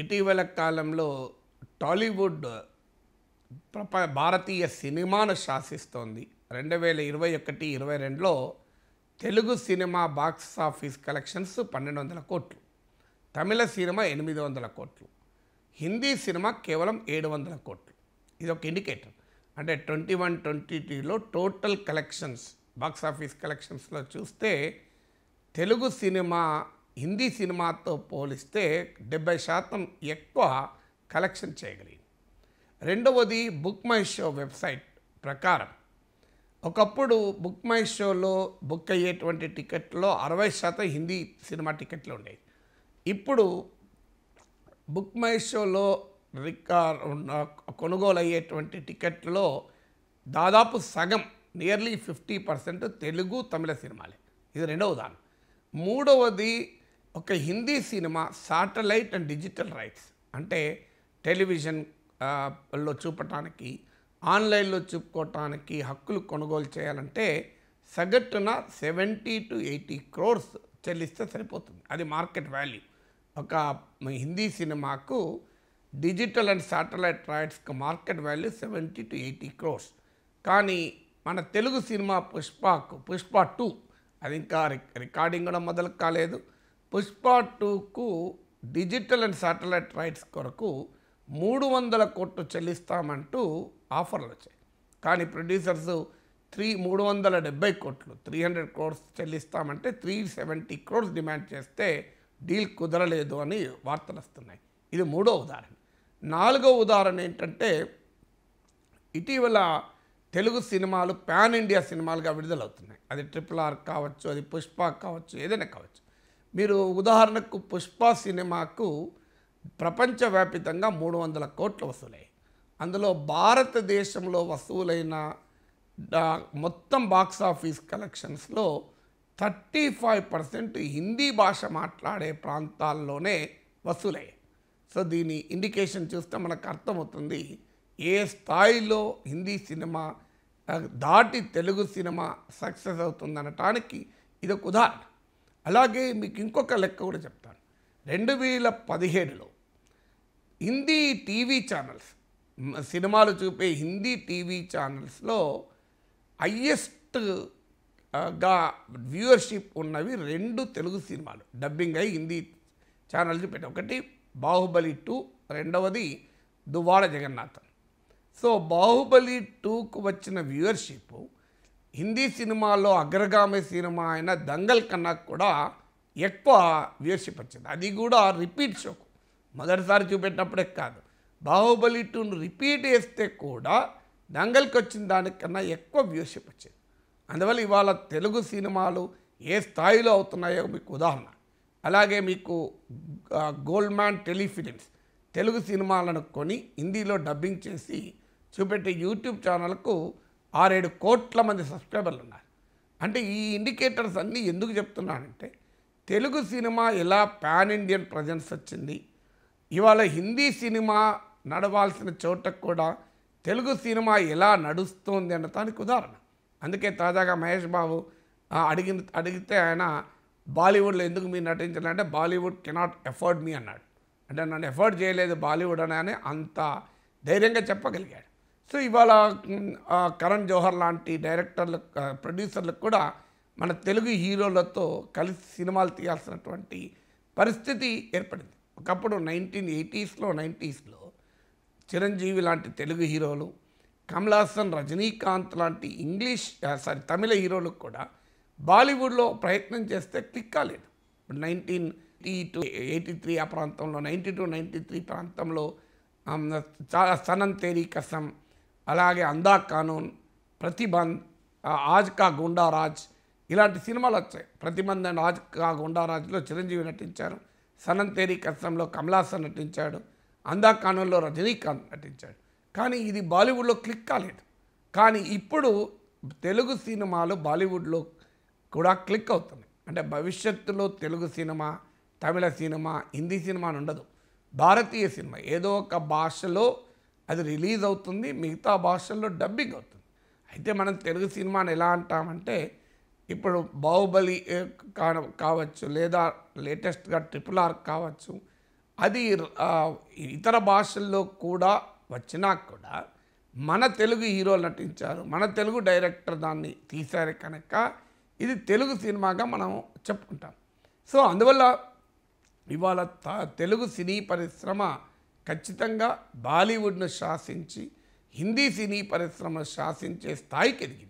ఇటీవల కాలంలో టాలీవుడ్ ప్రప భారతీయ సినిమాను శాసిస్తోంది రెండు వేల ఇరవై ఒకటి ఇరవై రెండులో తెలుగు సినిమా బాక్స్ ఆఫీస్ కలెక్షన్స్ పన్నెండు వందల కోట్లు తమిళ సినిమా ఎనిమిది వందల కోట్లు హిందీ సినిమా కేవలం ఏడు వందల కోట్లు ఇది ఒక ఇండికేటర్ అంటే ట్వంటీ వన్ ట్వంటీ టూలో టోటల్ కలెక్షన్స్ బాక్స్ ఆఫీస్ కలెక్షన్స్లో చూస్తే తెలుగు సినిమా హిందీ సినిమాతో పోలిస్తే డెబ్బై శాతం ఎక్కువ కలెక్షన్ చేయగలిగింది రెండవది బుక్ మై షో వెబ్సైట్ ప్రకారం ఒకప్పుడు బుక్ మై షోలో బుక్ అయ్యేటువంటి టికెట్లో అరవై శాతం హిందీ సినిమా టికెట్లు ఉండేవి ఇప్పుడు బుక్ మై షోలో రికార్ కొనుగోలు అయ్యేటువంటి టికెట్లో దాదాపు సగం nearly fifty percent Telugu Tamil సినిమాలే ఇది రెండవ ఉదాహరణ మూడవది ఒక హిందీ సినిమా శాటిలైట్ అండ్ డిజిటల్ రైట్స్ అంటే టెలివిజన్ ఆ, లో చూపటానికి ఆన్లైన్లో చూపుకోవటానికి హక్కులు కొనుగోలు చేయాలంటే సగటున సెవెంటీ టు ఎయిటీ క్రోర్స్ చెల్లిస్తే సరిపోతుంది అది మార్కెట్ వాల్యూ ఒక హిందీ సినిమాకు డిజిటల్ అండ్ శాటిలైట్ రైట్స్కి market value seventy to eighty crores కానీ మన తెలుగు సినిమా పుష్పకు పుష్ప టూ అది ఇంకా రిక్- రికార్డింగ్ కూడా మొదలు కాలేదు పుష్ప టూకు డిజిటల్ అండ్ శాటిలైట్ రైట్స్ కొరకు మూడు వందల కోట్లు చెల్లిస్తామంటూ ఆఫర్లు వచ్చాయి కానీ ప్రొడ్యూసర్స్ త్రీ మూడు వందల డెబ్బై కోట్లు త్రీ హండ్రెడ్ క్రోర్స్ చెల్లిస్తామంటే త్రీ సెవెంటీ క్రోర్స్ డిమాండ్ చేస్తే డీల్ కుదరలేదు అని వార్తలు వస్తున్నాయి ఇది మూడో ఉదాహరణ నాలుగో ఉదాహరణ ఏంటంటే ఇటీవల తెలుగు సినిమాలు పాన్ ఇండియా సినిమాలుగా విడుదలవుతున్నాయి అది ట్రిపుల్ ఆర్ కావచ్చు అది పుష్ప కావచ్చు ఏదైనా కావచ్చు మీరు ఉదాహరణకు పుష్ప సినిమాకు ప్రపంచవ్యాపితంగా మూడు వందల కోట్లు వసూలయ్యాయి అందులో భారతదేశంలో వసూలైన డా- మొత్తం బాక్స్ ఆఫీస్ కలెక్షన్స్లో థర్టీ ఫైవ్ పర్సెంట్ హిందీ భాష మాట్లాడే ప్రాంతాల్లోనే వసూలయ్యాయి సో దీని ఇండికేషన్ చూస్తే మనకు అర్థమవుతుంది ఏ స్థాయిలో హిందీ సినిమా ఆ, దాటి తెలుగు సినిమా సక్సెస్ అవుతుందనటానికి ఇది ఒక ఉదాహరణ అలాగే మీకు ఇంకొక లెక్క కూడా చెప్తాను రెండు వేల పదిహేడులో హిందీ టీవీ ఛానల్స్ మ- సినిమాలు చూపే హిందీ టీవీ ఛానల్స్లో హయ్యెస్ట్ గా వ్యూవర్షిప్ ఉన్నవి రెండు తెలుగు సినిమాలు డబ్బింగ్ అయి హిందీ ఛానల్ చూపెట్టి ఒకటి బాహుబలి టూ రెండవది దువ్వాడ జగన్నాథం సో బాహుబలి టూకు వచ్చిన వ్యూవర్షిప్ హిందీ సినిమాలో అగ్రగామి సినిమా అయిన దంగల్ కన్నా కూడా ఎక్కువ వ్యూవర్షిప్ వచ్చింది అది కూడా రిపీట్ షోకు మొదటిసారి చూపెట్టినప్పుడే కాదు బాహుబలి టూను రిపీట్ వేస్తే కూడా దంగల్కి వచ్చిన దానికన్నా ఎక్కువ వ్యూవర్షిప్ వచ్చింది అందువల్ల ఇవాళ తెలుగు సినిమాలు ఏ స్థాయిలో అవుతున్నాయో మీకు ఉదాహరణ అలాగే మీకు ఆ, గోల్డ్ మ్యాన్ టెలిఫిలిమ్స్ తెలుగు సినిమాలను కొని హిందీలో డబ్బింగ్ చేసి చూపెట్టే యూట్యూబ్ ఛానల్కు ఆరేడు కోట్ల మంది సబ్స్క్రైబర్లు ఉన్నారు అంటే ఈ ఇండికేటర్స్ అన్నీ ఎందుకు చెప్తున్నానంటే తెలుగు సినిమా ఎలా పాన్ ఇండియన్ ప్రజెన్స్ వచ్చింది ఇవాళ హిందీ సినిమా నడవాల్సిన చోటకు కూడా తెలుగు సినిమా ఎలా నడుస్తోంది అన్న దానికి ఉదాహరణ అందుకే తాజాగా మహేష్ బాబు ఆ, అడిగిన అడిగితే ఆయన బాలీవుడ్లో ఎందుకు మీరు నటించాలంటే బాలీవుడ్ కెనాట్ ఎఫోర్డ్ మీ అన్నాడు అంటే నన్ను ఎఫోర్డ్ చేయలేదు బాలీవుడ్ అని అని అంత ధైర్యంగా చెప్పగలిగాడు సో ఇవాళ మ్, ఆ, కరణ్ జోహర్ లాంటి డైరెక్టర్లు ఆ, ప్రొడ్యూసర్లకు కూడా మన తెలుగు హీరోలతో కలిసి సినిమాలు తీయాల్సినటువంటి పరిస్థితి ఏర్పడింది ఒకప్పుడు నైన్టీన్ ఎయిటీస్లో నైంటీస్లో చిరంజీవి లాంటి తెలుగు హీరోలు కమల్ హాసన్ రజనీకాంత్ లాంటి ఇంగ్లీష్ సారీ తమిళ హీరోలకు కూడా బాలీవుడ్లో ప్రయత్నం చేస్తే క్లిక్ కాలేదు nineteen eighty two eighty three ఆ ప్రాంతంలో నైంటీ టు నైంటీ త్రీ ప్రాంతంలో ఆమ్, చాలా సనన్ తేరీ కసం అలాగే అందా కానూన్ ప్రతిబంధ్ ఆ, ఆజ్ కా గుండారాజ్ ఇలాంటి సినిమాలు వచ్చాయి ప్రతిబంధ్ అండ్ ఆజ్ కా గుండారాజ్లో చిరంజీవి నటించారు సనన్ తేరీ కసంలో కమలాసన్ నటించాడు అందా కానూన్లో రజనీకాంత్ నటించాడు కానీ ఇది బాలీవుడ్లో క్లిక్ కాలేదు కానీ ఇప్పుడు తెలుగు సినిమాలు బాలీవుడ్లో కూడా క్లిక్ అవుతుంది అంటే భవిష్యత్తులో తెలుగు సినిమా తమిళ సినిమా హిందీ సినిమా అని ఉండదు భారతీయ సినిమా ఏదో ఒక భాషలో అది రిలీజ్ అవుతుంది మిగతా భాషల్లో డబ్బింగ్ అవుతుంది అయితే మనం తెలుగు సినిమాని ఎలా అంటామంటే ఇప్పుడు బాహుబలి ఏ, కా- కావచ్చు లేదా లేటెస్ట్గా ట్రిపుల్ ఆర్ కావచ్చు అది ఆ, ఇతర భాషల్లో కూడా వచ్చినా కూడా మన తెలుగు హీరోలు నటించారు మన తెలుగు డైరెక్టర్ దాన్ని తీశారు కనుక ఇది తెలుగు సినిమాగా మనం చెప్పుకుంటాం సో అందువల్ల ఇవాళ త- తెలుగు సినీ పరిశ్రమ ఖచ్చితంగా బాలీవుడ్ను శాసించి హిందీ సినీ పరిశ్రమ శాసించే స్థాయికి ఎదిగింది